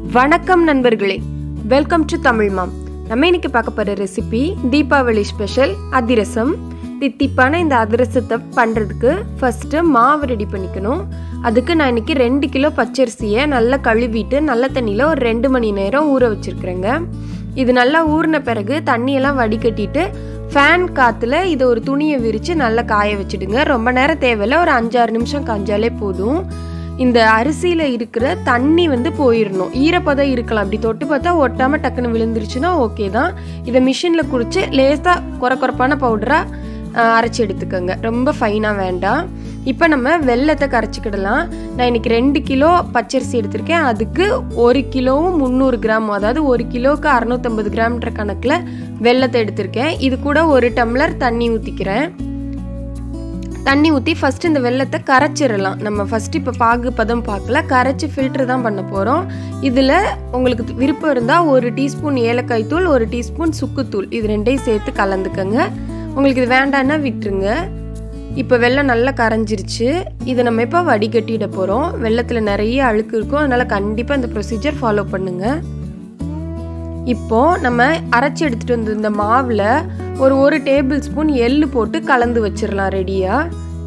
வணக்கம் நண்பர்களே welcome to Tamil மாம் நம்ம இன்னைக்கு பார்க்க போகிற ரெசிபி தீபாவளி ஸ்பெஷல் அதிரசம் தித்திப்பான இந்த அதிரசத்தை பண்ணுறதுக்கு ஃபஸ்ட்டு மாவு ரெடி பண்ணிக்கணும் அதுக்கு நான் இன்னைக்கு ரெண்டு கிலோ பச்சரிசியை நல்லா கழுவிட்டு நல்ல தண்ணியில் ஒரு ரெண்டு மணி நேரம் ஊற வச்சுருக்குறேங்க இது நல்லா ஊறின பிறகு தண்ணியெல்லாம் வடிகட்டிட்டு ஃபேன் காற்றுல இதை ஒரு துணியை விரித்து நல்லா காய வச்சுடுங்க ரொம்ப நேரம் தேவையில்ல ஒரு அஞ்சாறு நிமிஷம் காஞ்சாலே போதும் இந்த அரிசியில் இருக்கிற தண்ணி வந்து போயிடணும் ஈரப்பதம் இருக்கலாம் அப்படி தொட்டு பார்த்தா ஒட்டாமல் டக்குன்னு விழுந்துருச்சுன்னா ஓகே தான் இதை மிஷினில் குடிச்சு லேசாக குறை குறைப்பான பவுடராக அரைச்சி எடுத்துக்கோங்க ரொம்ப ஃபைனாக வேண்டாம் இப்போ நம்ம வெள்ளத்தை கரைச்சிக்கிடலாம் நான் இன்னைக்கு ரெண்டு கிலோ பச்சரிசி எடுத்திருக்கேன் அதுக்கு ஒரு கிலோவும் முந்நூறு கிராம் அதாவது ஒரு கிலோவுக்கு அறநூற்றம்பது கிராம்ன்ற கணக்கில் வெள்ளத்தை எடுத்திருக்கேன் இது கூட ஒரு டம்ளர் தண்ணி ஊற்றிக்கிறேன் தண்ணி ஊற்றி ஃபஸ்ட்டு இந்த வெள்ளத்தை கரைச்சிடலாம் நம்ம ஃபஸ்ட்டு இப்போ பாகு பதம் பார்க்கல கரைச்சி ஃபில்ட்ரு தான் பண்ண போகிறோம் இதில் உங்களுக்கு விருப்பம் இருந்தால் ஒரு டீஸ்பூன் ஏலக்காய் தூள் ஒரு டீஸ்பூன் சுக்குத்தூள் இது ரெண்டையும் சேர்த்து கலந்துக்கங்க உங்களுக்கு இது வேண்டான்னா விட்டுருங்க இப்போ வெள்ளம் நல்லா கரைஞ்சிருச்சு இதை நம்ம இப்போ வடிகட்டிட போகிறோம் வெள்ளத்தில் நிறைய அழுக்கு இருக்கும் அதனால் கண்டிப்பாக இந்த ப்ரொசீஜர் ஃபாலோ பண்ணுங்கள் இப்போ நம்ம அரைச்சி எடுத்துகிட்டு வந்த இந்த மாவில் ஒரு ஒரு டேபிள் ஸ்பூன் எள்ளு போட்டு கலந்து வச்சிடலாம் ரெடியாக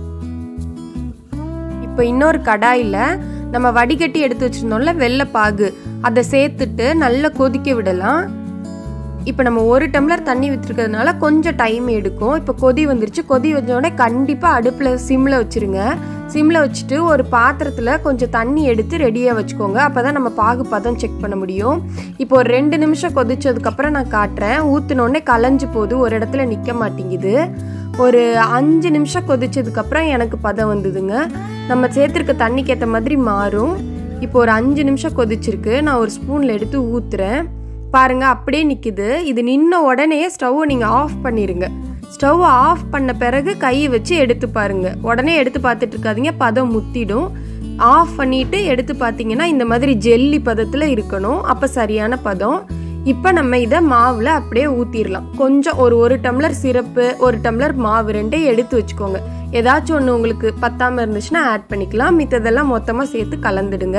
இப்போ இன்னொரு கடாயில் நம்ம வடிகட்டி எடுத்து வச்சுருந்தோம்ல வெள்ளைப்பாகு அதை சேர்த்துட்டு நல்லா கொதிக்க விடலாம் இப்போ நம்ம ஒரு டம்ளர் தண்ணி விற்றுருக்கிறதுனால கொஞ்சம் டைம் எடுக்கும் இப்போ கொதி வந்துருச்சு கொதி வந்தோடனே கண்டிப்பாக அடுப்பில் சிம்மில் வச்சுருங்க சிம்மில் வச்சுட்டு ஒரு பாத்திரத்தில் கொஞ்சம் தண்ணி எடுத்து ரெடியாக வச்சுக்கோங்க அப்போ தான் நம்ம பாகு பதம் செக் பண்ண முடியும் இப்போ ஒரு ரெண்டு நிமிஷம் கொதிச்சதுக்கப்புறம் நான் காட்டுறேன் ஊற்றினோடனே கலைஞ்சு போகுது ஒரு இடத்துல நிற்க மாட்டேங்குது ஒரு அஞ்சு நிமிஷம் கொதிச்சதுக்கப்புறம் எனக்கு பதம் வந்ததுங்க நம்ம சேர்த்துருக்க தண்ணிக்கு ஏற்ற மாதிரி மாறும் இப்போ ஒரு அஞ்சு நிமிஷம் கொதிச்சிருக்கு நான் ஒரு ஸ்பூனில் எடுத்து ஊற்றுறேன் பாருங்க அப்படியே நிற்கிது இது நின்ன உடனே ஸ்டவ்வை நீங்கள் ஆஃப் பண்ணிடுங்க ஸ்டவ் ஆஃப் பண்ண பிறகு கையை வச்சு எடுத்து பாருங்க உடனே எடுத்து பார்த்துட்டு இருக்காதீங்க பதம் முத்திடும் ஆஃப் பண்ணிட்டு எடுத்து பார்த்தீங்கன்னா இந்த மாதிரி ஜெல்லி பதத்தில் இருக்கணும் அப்போ சரியான பதம் இப்போ நம்ம இதை மாவில் அப்படியே ஊற்றிடலாம் கொஞ்சம் ஒரு ஒரு டம்ளர் சிரப்பு ஒரு டம்ளர் மாவு ரெண்டையும் எடுத்து வச்சுக்கோங்க ஏதாச்சும் ஒன்று உங்களுக்கு பத்தாமல் இருந்துச்சுன்னா ஆட் பண்ணிக்கலாம் மித்ததெல்லாம் மொத்தமாக சேர்த்து கலந்துடுங்க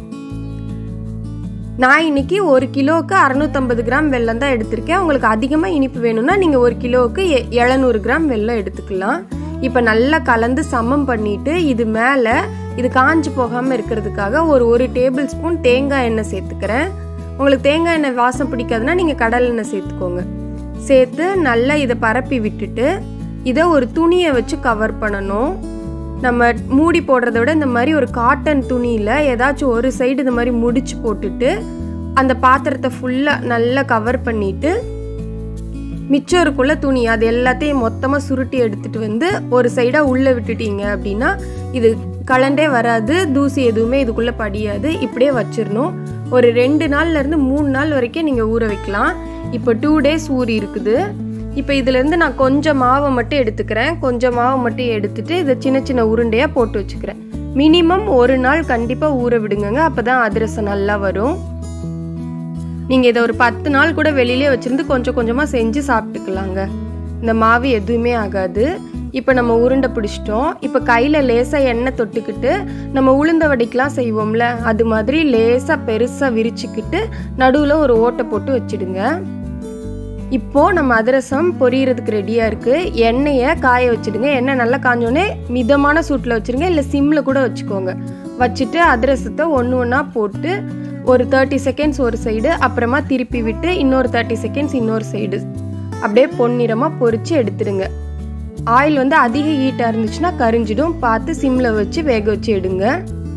நான் இன்னைக்கு ஒரு கிலோவுக்கு அறநூற்றம்பது கிராம் வெல்லம் தான் எடுத்திருக்கேன் உங்களுக்கு அதிகமாக இனிப்பு வேணும்னா நீங்கள் ஒரு கிலோவுக்கு எழுநூறு கிராம் வெல்லம் எடுத்துக்கலாம் இப்போ நல்லா கலந்து சமம் பண்ணிட்டு இது மேலே இது காஞ்சு போகாமல் இருக்கிறதுக்காக ஒரு ஒரு டேபிள் ஸ்பூன் தேங்காய் எண்ணெய் சேர்த்துக்கிறேன் உங்களுக்கு தேங்காய் எண்ணெய் வாசம் பிடிக்காதுன்னா நீங்கள் கடல் எண்ணெய் சேர்த்துக்கோங்க சேர்த்து நல்லா இதை பரப்பி விட்டுட்டு இதை ஒரு துணியை வச்சு கவர் பண்ணணும் நம்ம மூடி போடுறத விட இந்த மாதிரி ஒரு காட்டன் துணியில் ஏதாச்சும் ஒரு சைடு இந்த மாதிரி முடிச்சு போட்டுட்டு அந்த பாத்திரத்தை ஃபுல்லாக நல்லா கவர் பண்ணிட்டு மிச்சம் இருக்குள்ள துணி அது எல்லாத்தையும் மொத்தமாக சுருட்டி எடுத்துட்டு வந்து ஒரு சைடாக உள்ளே விட்டுட்டீங்க அப்படின்னா இது கலண்டே வராது தூசி எதுவுமே இதுக்குள்ளே படியாது இப்படியே வச்சிடணும் ஒரு ரெண்டு நாள்லேருந்து மூணு நாள் வரைக்கும் நீங்கள் ஊற வைக்கலாம் இப்போ டூ டேஸ் ஊறி இருக்குது இப்போ இதுலேருந்து நான் கொஞ்சம் மாவை மட்டும் எடுத்துக்கிறேன் கொஞ்சம் மாவை மட்டும் எடுத்துட்டு இதை சின்ன சின்ன உருண்டையாக போட்டு வச்சுக்கிறேன் மினிமம் ஒரு நாள் கண்டிப்பாக ஊற விடுங்கங்க அப்போ தான் அதிரசம் நல்லா வரும் நீங்கள் இதை ஒரு பத்து நாள் கூட வெளியிலே வச்சுருந்து கொஞ்சம் கொஞ்சமாக செஞ்சு சாப்பிட்டுக்கலாங்க இந்த மாவு எதுவுமே ஆகாது இப்போ நம்ம உருண்டை பிடிச்சிட்டோம் இப்போ கையில் லேசாக எண்ணெய் தொட்டுக்கிட்டு நம்ம உளுந்த வடைக்கெலாம் செய்வோம்ல அது மாதிரி லேசாக பெருசாக விரிச்சுக்கிட்டு நடுவில் ஒரு ஓட்டை போட்டு வச்சிடுங்க இப்போ நம்ம அதிரசம் பொரியறதுக்கு ரெடியாக இருக்குது எண்ணெயை காய வச்சுடுங்க எண்ணெய் நல்லா காஞ்சோடனே மிதமான சூட்டில் வச்சுருங்க இல்லை சிம்மில் கூட வச்சுக்கோங்க வச்சுட்டு அதிரசத்தை ஒன்று ஒன்றா போட்டு ஒரு தேர்ட்டி செகண்ட்ஸ் ஒரு சைடு அப்புறமா திருப்பி விட்டு இன்னொரு தேர்ட்டி செகண்ட்ஸ் இன்னொரு சைடு அப்படியே பொன்னிறமாக பொரித்து எடுத்துடுங்க ஆயில் வந்து அதிக ஹீட்டாக இருந்துச்சுன்னா கரிஞ்சிடும் பார்த்து சிம்மில் வச்சு வேக வச்சு எடுங்க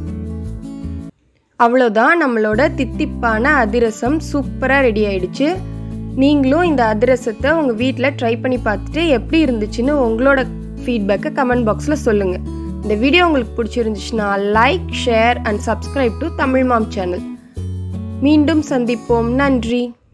அவ்வளோதான் நம்மளோட தித்திப்பான அதிரசம் சூப்பராக ரெடி ஆயிடுச்சு நீங்களும் இந்த அதிரசத்தை உங்கள் வீட்டில் ட்ரை பண்ணி பார்த்துட்டு எப்படி இருந்துச்சுன்னு உங்களோட ஃபீட்பேக்கை கமெண்ட் பாக்ஸில் சொல்லுங்கள் இந்த வீடியோ உங்களுக்கு பிடிச்சிருந்துச்சுன்னா like share and subscribe to Tamil mom channel மீண்டும் சந்திப்போம் நன்றி